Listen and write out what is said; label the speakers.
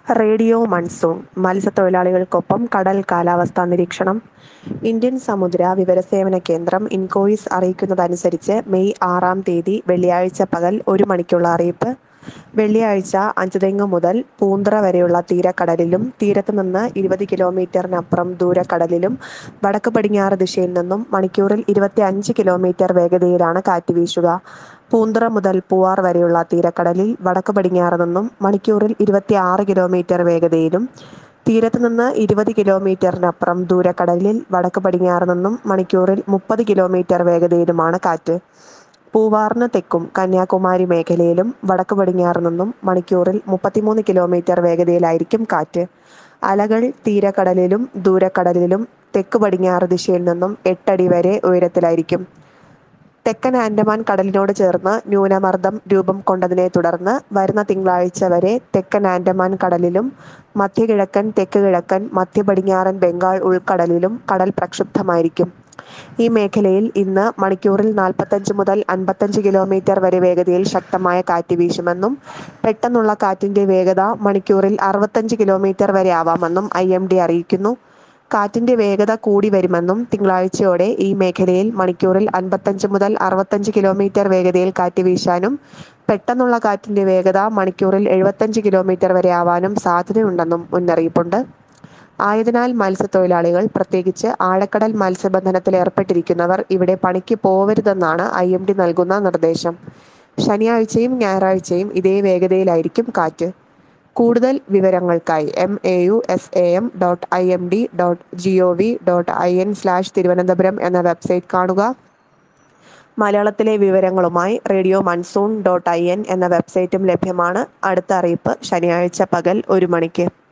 Speaker 1: radio monsoon മത്സ്യത്തൊഴിലാളികൾക്കൊപ്പം കടൽ കാലാവസ്ഥാ നിരീക്ഷണം ഇന്ത്യൻ സമുദ്ര വിവരസേവന കേന്ദ്രം ഇൻകോയിസ് അറിയിക്കുന്നതനുസരിച്ച് മെയ് ആറാം തീയതി വെള്ളിയാഴ്ച പകൽ ഒരു മണിക്കുള്ള അറിയിപ്പ് വെള്ളിയാഴ്ച അഞ്ചുതെങ്ങ് മുതൽ പൂന്തറ വരെയുള്ള തീരക്കടലിലും തീരത്ത് നിന്ന് ഇരുപത് കിലോമീറ്ററിനപ്പുറം ദൂരക്കടലിലും വടക്ക് പടിഞ്ഞാറ് ദിശയിൽ നിന്നും മണിക്കൂറിൽ ഇരുപത്തി അഞ്ച് കിലോമീറ്റർ വേഗതയിലാണ് കാറ്റ് വീശുക പൂന്തറ മുതൽ പൂവാർ വരെയുള്ള തീരക്കടലിൽ വടക്ക് പടിഞ്ഞാറ് നിന്നും മണിക്കൂറിൽ ഇരുപത്തി ആറ് കിലോമീറ്റർ വേഗതയിലും തീരത്ത് നിന്ന് ഇരുപത് കിലോമീറ്ററിനപ്പുറം ദൂരക്കടലിൽ വടക്ക് പടിഞ്ഞാറ് നിന്നും മണിക്കൂറിൽ മുപ്പത് കിലോമീറ്റർ വേഗതയിലുമാണ് കാറ്റ് പൂവാറിന് തെക്കും കന്യാകുമാരി മേഖലയിലും വടക്ക് പടിഞ്ഞാറ് നിന്നും മണിക്കൂറിൽ മുപ്പത്തിമൂന്ന് കിലോമീറ്റർ വേഗതയിലായിരിക്കും കാറ്റ് അലകൾ തീരക്കടലിലും ദൂരക്കടലിലും തെക്ക് പടിഞ്ഞാറ് ദിശയിൽ നിന്നും എട്ടടി വരെ ഉയരത്തിലായിരിക്കും തെക്കൻ ആൻഡമാൻ കടലിനോട് ചേർന്ന് ന്യൂനമർദ്ദം രൂപം കൊണ്ടതിനെ തുടർന്ന് വരുന്ന തിങ്കളാഴ്ച വരെ തെക്കൻ ആൻഡമാൻ കടലിലും മധ്യകിഴക്കൻ തെക്ക് കിഴക്കൻ മധ്യ പടിഞ്ഞാറൻ ബംഗാൾ ഉൾക്കടലിലും കടൽ പ്രക്ഷുബ്ധമായിരിക്കും ഈ മേഖലയിൽ ഇന്ന് മണിക്കൂറിൽ നാൽപ്പത്തഞ്ച് മുതൽ അൻപത്തഞ്ച് കിലോമീറ്റർ വരെ വേഗതയിൽ ശക്തമായ കാറ്റ് വീശുമെന്നും പെട്ടെന്നുള്ള കാറ്റിന്റെ വേഗത മണിക്കൂറിൽ അറുപത്തഞ്ച് കിലോമീറ്റർ വരെ ആവാമെന്നും ഐ എം ഡി അറിയിക്കുന്നു കാറ്റിന്റെ വേഗത കൂടി വരുമെന്നും തിങ്കളാഴ്ചയോടെ ഈ മേഖലയിൽ മണിക്കൂറിൽ അൻപത്തഞ്ച് മുതൽ അറുപത്തഞ്ച് കിലോമീറ്റർ വേഗതയിൽ കാറ്റ് വീശാനും പെട്ടെന്നുള്ള കാറ്റിന്റെ വേഗത മണിക്കൂറിൽ എഴുപത്തഞ്ച് കിലോമീറ്റർ വരെ ആവാനും സാധ്യതയുണ്ടെന്നും മുന്നറിയിപ്പുണ്ട് ആയതിനാൽ മത്സ്യത്തൊഴിലാളികൾ പ്രത്യേകിച്ച് ആഴക്കടൽ മത്സ്യബന്ധനത്തിൽ ഏർപ്പെട്ടിരിക്കുന്നവർ ഇവിടെ പണിക്ക് പോവരുതെന്നാണ് ഐ എം ഡി നൽകുന്ന നിർദ്ദേശം ശനിയാഴ്ചയും ഞായറാഴ്ചയും ഇതേ വേഗതയിലായിരിക്കും കാറ്റ് കൂടുതൽ വിവരങ്ങൾക്കായി M A U S A M dot I M D dot G O V dot I N slash Thiruvananthapuram എന്ന വെബ്സൈറ്റ് കാണുക മലയാളത്തിലെ വിവരങ്ങളുമായി radio monsoon dot I N എന്ന വെബ്സൈറ്റും ലഭ്യമാണ് അടുത്ത അറിയിപ്പ് ശനിയാഴ്ച പകൽ ഒരു മണിക്ക്